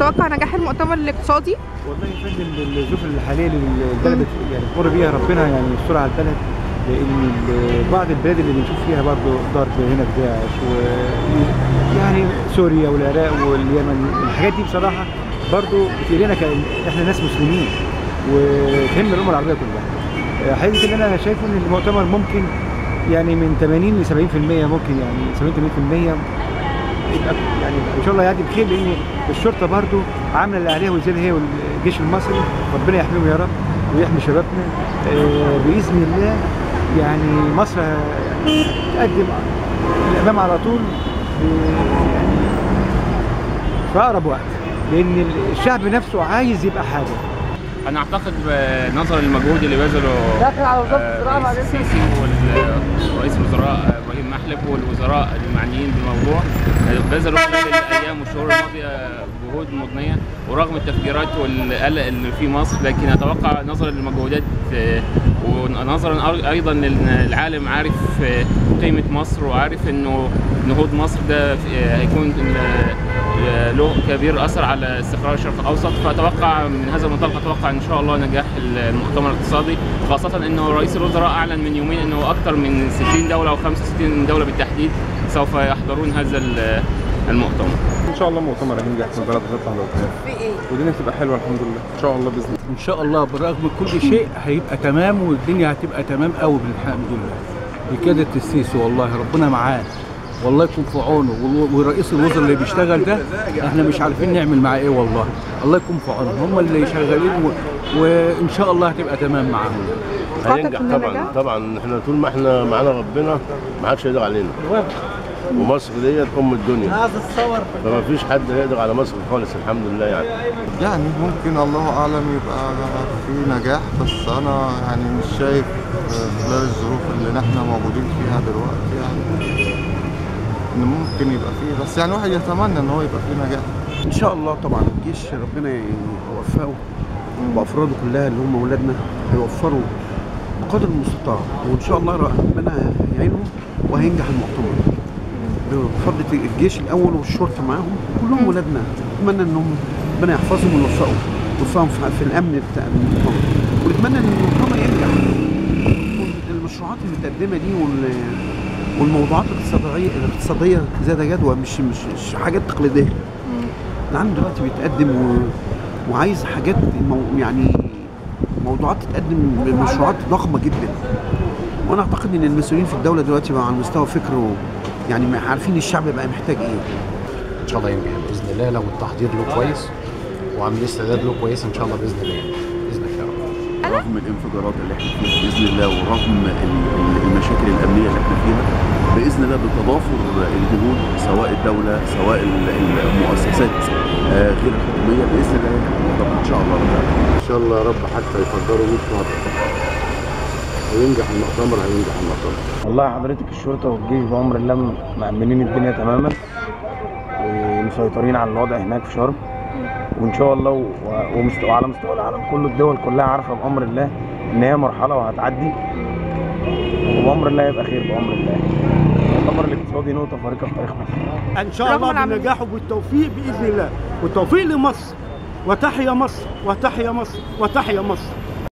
تتوقع نجاح المؤتمر الاقتصادي والله يا فندم الظروف الحاليه اللي البلد يعني بتمر بيها ربنا يعني يستر على البلد لان ال- بعض البلاد اللي بنشوف فيها برضه ضرب هنا في داعش و يعني سوريا والعراق واليمن الحاجات دي بصراحه برضه بتقلقنا كان احنا ناس مسلمين وتهم الامه العربيه كلها حقيقة اللي انا شايفه ان المؤتمر ممكن يعني من 80 ل 70% ممكن يعني 70 80% يبقى يعني ان شاء الله يعدي بخير لان الشرطه برضو عامله اللي عليها وزياده هي والجيش المصري ربنا يحميهم يا رب ويحمي شبابنا آه، باذن الله يعني مصر يعني تقدم الامام على طول آه، يعني في اقرب وقت لان الشعب نفسه عايز يبقى حاجه انا اعتقد نظرا للمجهود اللي بذله آه، رئيس السيسي ورئيس الوزراء آه، ابراهيم محلب والوزراء المعنيين بالموضوع آه، بذلوا خلال الايام والشهور الماضيه جهود مضنيه ورغم التفجيرات والقلق اللي في مصر لكن اتوقع نظرا للمجهودات آه، ونظرا أر- ايضا ان العالم عارف آه، قيمه مصر وعارف انه نهوض مصر ده آه، هيكون آه، له كبير اثر على استقرار الشرق الاوسط فاتوقع من هذا المنطلق اتوقع ان شاء الله نجاح المؤتمر الاقتصادي خاصه انه رئيس الوزراء اعلن من يومين انه اكثر من 60 دوله او 65 دوله بالتحديد سوف يحضرون هذا ال- المؤتمر ان شاء الله مؤتمر هينجح والبلد هتطلع لقدام في ايه والدنيا تبقى حلوه الحمد لله ان شاء الله باذن الله ان شاء الله برغم كل شيء هيبقى تمام والدنيا هتبقى تمام قوي بالحمد لله بكده السيسي والله ربنا معاه والله يكون في عونه وال- ورئيس الوزراء اللي بيشتغل ده احنا مش عارفين نعمل معاه ايه والله الله يكون في عونهم هم اللي شغالين و... وان شاء الله هتبقى تمام معاهم هينجح طبعا طبعا احنا طول ما احنا معانا ربنا ما حدش هيقدر علينا ومصر ديت ام الدنيا فما فيش حد هيقدر على مصر خالص الحمد لله يعني يعني ممكن الله اعلم يبقى في نجاح بس انا يعني مش شايف خلال الظروف اللي احنا موجودين فيها دلوقتي يعني ان ممكن يبقى فيه بس يعني الواحد يتمنى ان هو يبقى فيه نجاح ان شاء الله طبعا الجيش ربنا يوفقه وافراده كلها اللي هم ولادنا هيوفروا بقدر المستطاع وان شاء الله ربنا يعينهم وهينجح المؤتمر بفضل الجيش الاول والشرطه معاهم كلهم ولادنا اتمنى انهم ربنا يحفظهم ويوفقهم ويوفقهم في في الامن بتاع المؤتمر ونتمنى ان المؤتمر ينجح المشروعات المتقدمه دي وال والموضوعات الاقتصاديه الاقتصاديه ذات جدوى مش مش, مش حاجات تقليديه العالم دلوقتي بيتقدم و... وعايز حاجات مو... يعني موضوعات تتقدم بمشروعات ضخمه جدا وانا اعتقد ان المسؤولين في الدوله دلوقتي بقى على مستوى فكر و... يعني عارفين الشعب بقى محتاج ايه ان شاء الله ينجح باذن الله لو التحضير له كويس وعاملين استعداد له كويس ان شاء الله باذن الله يعني. باذن الله يا رب رغم الانفجارات اللي احنا فيها باذن الله ورغم ال- ال- المشاكل الامنيه اللي احنا فيها باذن الله بتضافر الجهود سواء الدوله سواء ال- المؤسسات آه، غير الحكوميه باذن الله ينجح الموضوع ان شاء الله رب العالمين. ان شاء الله يا رب حتى يقدروا 100 مره هينجح المؤتمر هينجح المؤتمر والله حضرتك الشرطه والجيش بامر الله مأمنين الدنيا تماما ومسيطرين على الوضع هناك في شرم وان شاء الله و- ومست- وعلى مستوى العالم كله الدول كلها عارفه بامر الله ان هي مرحله وهتعدي وبامر الله يبقى خير بامر الله المؤتمر الاقتصادي نقطه فارقه في تاريخ مصر ان شاء رغم الله العمل- بالنجاح وبالتوفيق باذن الله والتوفيق لمصر وتحيا مصر وتحيا مصر وتحيا مصر